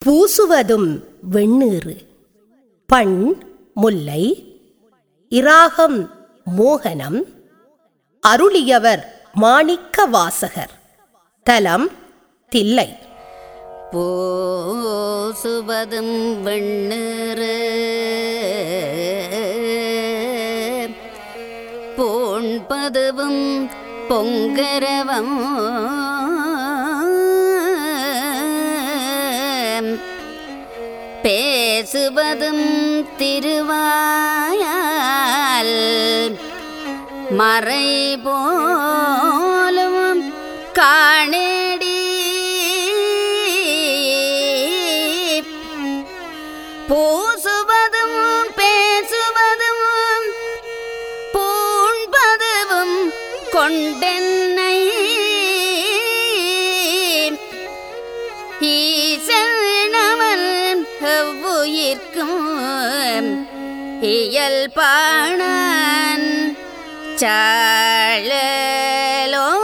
பூசுவதும் வெண்ணீறு பண் முல்லை இராகம் மோகனம் அருளியவர் மாணிக்க வாசகர் தலம் தில்லை பூசுவதும் வெண்ணீறு பூண்பதுவும் பொங்கரவம் பேசுவதும் திருவாயால் மறை போலும் காணேடி பூசுவதும் பேசுவதும் பூண்பதுவும் கொண்டென்னை ஈசனவன் எவ்வுயிர்க்கும் இயல்பானான் சாழலோ